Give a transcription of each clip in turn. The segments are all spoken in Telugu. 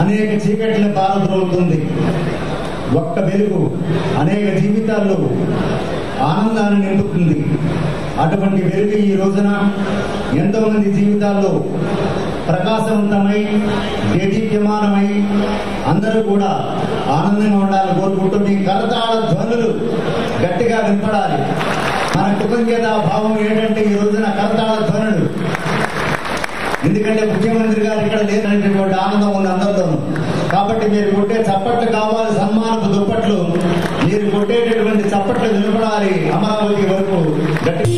అనేక చీకట్లను పారద్రోలుతుంది ఒక్క వెలుగు అనేక జీవితాల్లో ఆనందాన్ని నింపుతుంది అటువంటి వెలుగు ఈ రోజున ఎంతో మంది జీవితాల్లో ప్రకాశవంతమై దేదీప్యమానమై అందరూ కూడా ఆనందంగా ఉండాలని కోరుకుంటూ మీ కరతాళ ధ్వనులు గట్టిగా వినపడాలి మన కృతజ్ఞత భావం ఏంటంటే ఈ రోజున కరతాళ ధ్వనులు ఎందుకంటే ముఖ్యమంత్రి గారు ఇక్కడ లేనటువంటి ఆనందం ఉంది అందరిలోనూ కాబట్టి మీరు కొట్టే చప్పట్లు కావాలి సన్మానపు దుప్పట్లు మీరు కొట్టేటటువంటి చప్పట్లు వినపడాలి అమరావతి వరకు గట్టి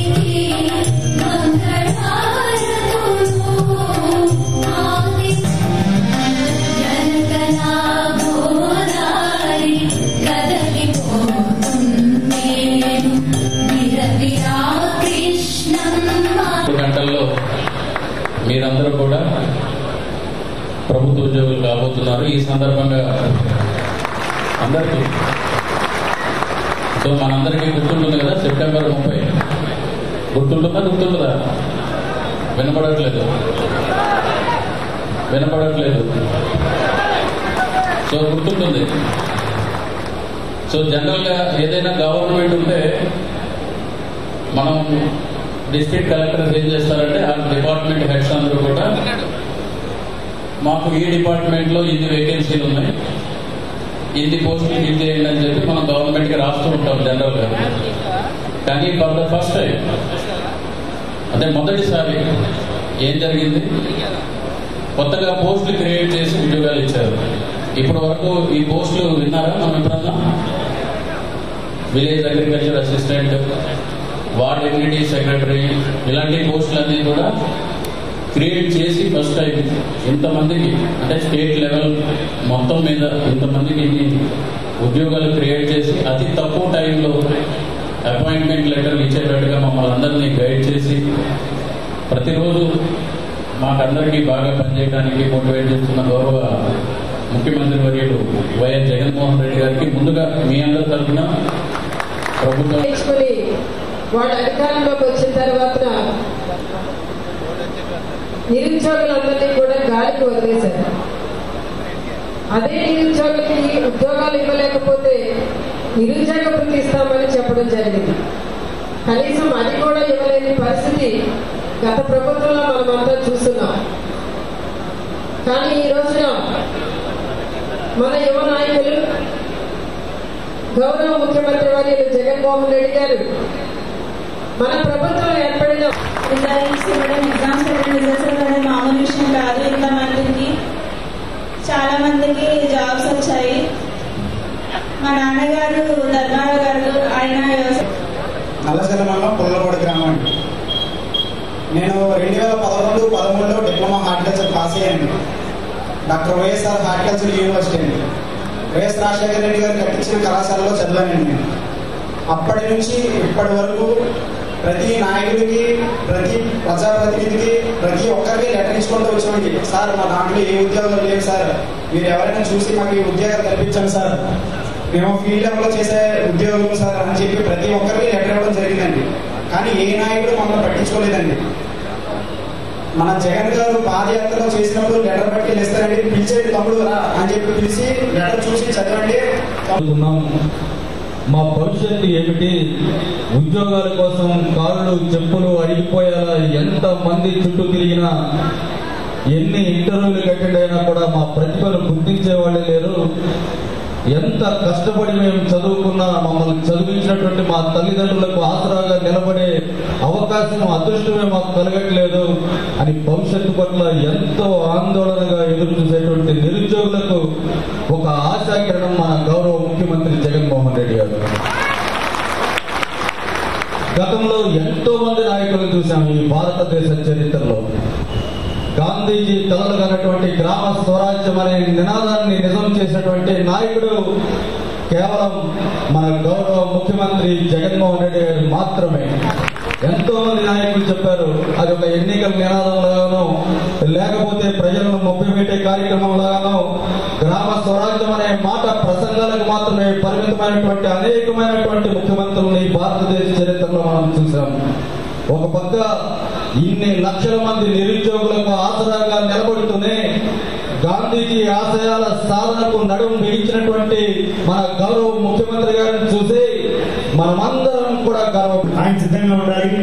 మూడు గంటల్లో మీరందరూ కూడా ప్రభుత్వ ఉద్యోగులు కాబోతున్నారు ఈ సందర్భంగా అందరికీ సో మనందరికీ గుర్తుంటుంది కదా సెప్టెంబర్ ముప్పై గుర్తుంటుందా గుర్తుంటుందా వినపడట్లేదు వినపడట్లేదు సో గుర్తుంటుంది సో జనరల్గా ఏదైనా గవర్నమెంట్ ఉంటే మనం డిస్ట్రిక్ట్ కలెక్టర్స్ ఏం చేస్తారంటే ఆ డిపార్ట్మెంట్ హెడ్స్ అందరూ కూడా మాకు ఈ డిపార్ట్మెంట్లో ఇన్ని వేకెన్సీలు ఉన్నాయి ఇన్ని పోస్టులు ఫిల్ చేయండి అని చెప్పి మనం గవర్నమెంట్కి రాస్తూ ఉంటాం జనరల్గా కానీ ఫర్ ద ఫస్ట్ టైం అంటే మొదటిసారి ఏం జరిగింది కొత్తగా పోస్టులు క్రియేట్ చేసి ఉద్యోగాలు ఇచ్చారు ఇప్పటి వరకు ఈ పోస్టులు విన్నారా మనం ఎప్పుడన్నా village agriculture assistant ward amenity secretary ఇలాంటి పోస్టులన్నీ కూడా క్రియేట్ చేసి ఫస్ట్ టైం ఇంతమందికి అంటే స్టేట్ లెవెల్ మొత్తం మీద ఇంతమందికి ఇన్ని ఉద్యోగాలు క్రియేట్ చేసి అతి తక్కువ టైంలో అపాయింట్మెంట్ లెటర్ ఇచ్చేటట్టుగా మమ్మల్ని అందరినీ గైడ్ చేసి ప్రతిరోజు మాకందరికీ బాగా పనిచేయడానికి మోటివేట్ చేస్తున్న గౌరవ ముఖ్యమంత్రి వర్యులు వైఎస్ జగన్మోహన్ రెడ్డి గారికి ముందుగా మీ అందరి తరఫున ప్రభుత్వం నేర్చుకుని వాళ్ళ అధికారంలోకి వచ్చిన తర్వాత నిరుద్యోగులందరినీ కూడా గాలికి వదిలేశారు అదే నిరుద్యోగులకి ఉద్యోగాలు ఇవ్వలేకపోతే నిరుద్యోగ వృత్తి ఇస్తామని చెప్పడం జరిగింది కనీసం అది కూడా ఇవ్వలేని పరిస్థితి గత ప్రభుత్వంలో మనమంతా చూస్తున్నాం కానీ ఈ రోజున మన యువ నాయకులు గౌరవ ముఖ్యమంత్రి వర్యులు జగన్మోహన్ రెడ్డి గారు మన ప్రభుత్వం ఏర్పడిన రిజల్ట్స్ ఇవ్వడం ఎగ్జామ్స్ పెట్టిన రిజల్ట్స్ ఇవ్వడం మామూలు విషయం కాదు ఇంత మందికి చాలా మందికి జాబ్స్ వచ్చాయి మా నాన్నగారు ధర్మారావు గారు ఆయన వ్యవసాయం నల్లచెల్ల మండలం పుల్లపాడు గ్రామం అండి నేను రెండు వేల పదకొండు పదమూడులో డిప్లొమా హార్టికల్చర్ పాస్ అయ్యాను డాక్టర్ వైఎస్ఆర్ హార్టికల్చర్ యూనివర్సిటీ అండి వైఎస్ రాజశేఖర రెడ్డి గారు కట్టించిన కళాశాలలో చదివానండి నేను అప్పటి నుంచి ఇప్పటి వరకు ప్రతి నాయకుడికి ప్రతి ప్రజాప్రతినిధికి ప్రతి ఒక్కరికి లెటర్ ఇచ్చుకుంటూ వచ్చామండి సార్ మా దాంట్లో ఏ ఉద్యోగాలు లేవు సార్ మీరు ఎవరైనా చూసి మాకు ఈ ఉద్యోగాలు కల్పించండి సార్ మేము ఫీల్డ్ లెవెల్లో చేసే ఉద్యోగం సార్ అని చెప్పి ప్రతి ఒక్కరికి లెటర్ ఇవ్వడం జరిగిందండి కానీ ఏ నాయకుడు మమ్మల్ని పట్టించుకోలేదండి మన జగన్ గారు పాదయాత్రలో చేసినప్పుడు లెటర్ పట్టి ఇస్తారండి పిలిచేది తమ్ముడు రా అని చెప్పి పిలిచి లెటర్ చూసి చదవండి ఉన్నాం మా భవిష్యత్తు ఏమిటి ఉద్యోగాల కోసం కాళ్ళు చెప్పులు అరిగిపోయేలా ఎంత మంది చుట్టూ తిరిగినా ఎన్ని ఇంటర్వ్యూలు అటెండ్ అయినా కూడా మా ప్రతిభను గుర్తించే వాళ్ళే లేరు ఎంత కష్టపడి మేము చదువుకున్నా మమ్మల్ని చదివించినటువంటి మా తల్లిదండ్రులకు ఆసరాగా నిలబడే అవకాశం అదృష్టమే మాకు కలగట్లేదు అని భవిష్యత్తు పట్ల ఎంతో ఆందోళనగా ఎదురు చూసేటువంటి నిరుద్యోగులకు ఒక ఆశాకిరణం మన గౌరవ ముఖ్యమంత్రి జగన్మోహన్ రెడ్డి గారు గతంలో ఎంతో మంది నాయకులను చూసాం ఈ భారతదేశ చరిత్రలో గాంధీజీ కలలు కన్నటువంటి గ్రామ స్వరాజ్యం అనే నినాదాన్ని నిజం చేసినటువంటి నాయకుడు కేవలం మన గౌరవ ముఖ్యమంత్రి జగన్మోహన్ రెడ్డి గారు మాత్రమే ఎంతో మంది నాయకులు చెప్పారు అది ఒక ఎన్నికల నినాదం లాగానో లేకపోతే ప్రజలను మొప్పి పెట్టే కార్యక్రమం లాగానో గ్రామ స్వరాజ్యం అనే మాట ప్రసంగాలకు మాత్రమే పరిమితమైనటువంటి అనేకమైనటువంటి ముఖ్యమంత్రులను ఈ భారతదేశ చరిత్రలో మనం చూసాం ఒక పక్క ఇన్ని లక్షల మంది నిరుద్యోగులకు ఆసరాగా నిలబడుతూనే గాంధీజీ ఆశయాల సాధనకు నడుము బిగించినటువంటి మన గౌరవ ముఖ్యమంత్రి గారిని చూసి మనమందరం కూడా గర్వం ఆయన సిద్ధంగా ఉండాలి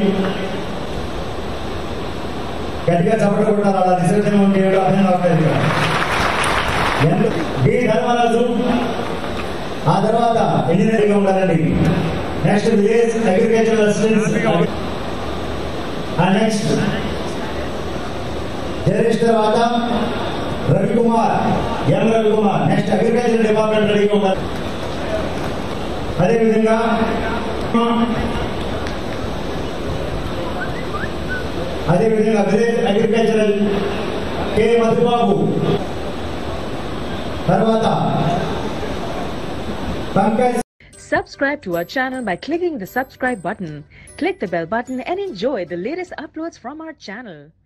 గట్టిగా చప్పట కొట్టాలి అలా నిశ్శబ్దంగా ఉంటే ఏమిటో అర్థం కావట్లేదు ఇక్కడ. ఎంత బి ధర్మరాజు ఆ తర్వాత ఇంజనీరింగ్ ఉండాలండి నెక్స్ట్ విలేజ్ అగ్రికల్చర్ అసిస్టెంట్స్ ఆ నెక్స్ట్ జర్నలిస్ట్ తర్వాత Ravikumar M Ravikumar next agriculture department రెడీగా ఉండాలి అదేవిధంగా అదేవిధంగా విలేజ్ అగ్రికల్చరల్ కె మధుబాబు తర్వాత Pankaj Subscribe to our channel by clicking the subscribe button. Click the bell button and enjoy the latest uploads from our channel.